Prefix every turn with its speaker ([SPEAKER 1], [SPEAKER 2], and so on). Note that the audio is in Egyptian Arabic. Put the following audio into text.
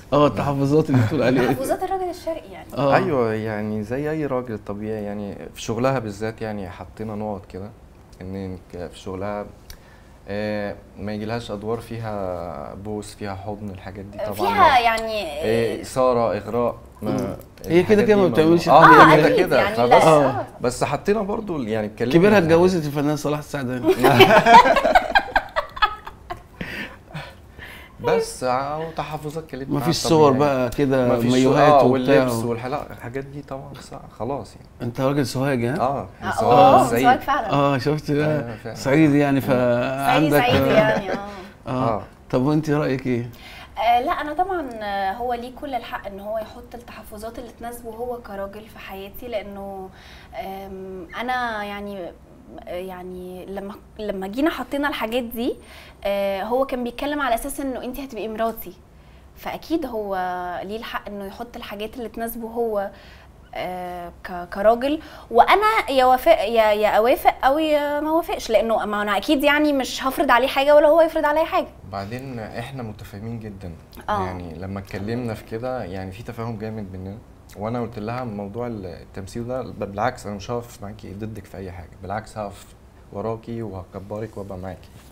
[SPEAKER 1] اه التحفظات اللي بتقول عليها
[SPEAKER 2] تحفظات الراجل الشرقي يعني
[SPEAKER 1] اه
[SPEAKER 3] ايوه يعني زي اي راجل طبيعي يعني في شغلها بالذات يعني حطينا نقط كده ان ك- في شغلها آه، ما يجيلهاش ادوار فيها بوس فيها حضن الحاجات دي طبعا
[SPEAKER 2] فيها
[SPEAKER 3] لا.
[SPEAKER 2] يعني
[SPEAKER 3] آه، اثاره اغراء ما
[SPEAKER 1] هي كده
[SPEAKER 3] الحاجات
[SPEAKER 1] كده ما
[SPEAKER 3] دي
[SPEAKER 1] بتعملش
[SPEAKER 3] اه
[SPEAKER 1] حاجة.
[SPEAKER 3] هي
[SPEAKER 2] اه
[SPEAKER 3] كده
[SPEAKER 2] اكيد
[SPEAKER 3] كده
[SPEAKER 2] يعني
[SPEAKER 3] فبس
[SPEAKER 2] لا
[SPEAKER 1] آه.
[SPEAKER 2] آه.
[SPEAKER 3] بس حطينا برضو يعني اتكلمنا
[SPEAKER 1] كبيرها
[SPEAKER 3] في الحاجات.
[SPEAKER 1] اتجوزت الفنان صلاح السعداني
[SPEAKER 3] بس آه، تحفظات اتكلمنا
[SPEAKER 1] مفيش
[SPEAKER 3] عنها
[SPEAKER 1] صور
[SPEAKER 3] طبيعي.
[SPEAKER 1] بقى كده
[SPEAKER 3] مفيش
[SPEAKER 1] مايوهات
[SPEAKER 3] اه
[SPEAKER 1] وبتاع
[SPEAKER 3] واللبس والحلاقه الحاجات دي طبعا صع- خلاص يعني
[SPEAKER 1] انت راجل سوهاج ها؟
[SPEAKER 3] اه
[SPEAKER 2] اه
[SPEAKER 3] الزواج
[SPEAKER 2] اه
[SPEAKER 3] سعيد.
[SPEAKER 2] زواج فعلا
[SPEAKER 1] اه شفت
[SPEAKER 3] أيوة
[SPEAKER 1] بقى
[SPEAKER 3] فعلا.
[SPEAKER 1] سعيد يعني
[SPEAKER 2] سعيد
[SPEAKER 1] فعندك
[SPEAKER 2] سعيد يعني اه
[SPEAKER 1] اه
[SPEAKER 3] آه.
[SPEAKER 1] طب وانت رايك ايه؟
[SPEAKER 2] آه، لا انا طبعا آه، هو ليه كل الحق ان هو يحط التحفظات اللي تناسبه هو كراجل في حياتي لانه آم، انا يعني آه، يعني لما لما جينا حطينا الحاجات دي آه، هو كان بيتكلم على اساس انه انت هتبقي مراتي فاكيد هو ليه الحق انه يحط الحاجات اللي تناسبه هو آه، ك- كراجل وانا يا وافق يا يا اوافق او يا ما اوافقش لانه ما انا اكيد يعني مش هفرض عليه حاجه ولا هو يفرض عليا حاجه
[SPEAKER 3] بعدين احنا متفاهمين جدا
[SPEAKER 2] آه.
[SPEAKER 3] يعني لما اتكلمنا في كده يعني في تفاهم جامد بيننا وانا قلت لها موضوع التمثيل ده ب- بالعكس انا مش هقف معاكي ضدك في اي حاجه بالعكس هقف وراكي وهكبرك وابقى معاكي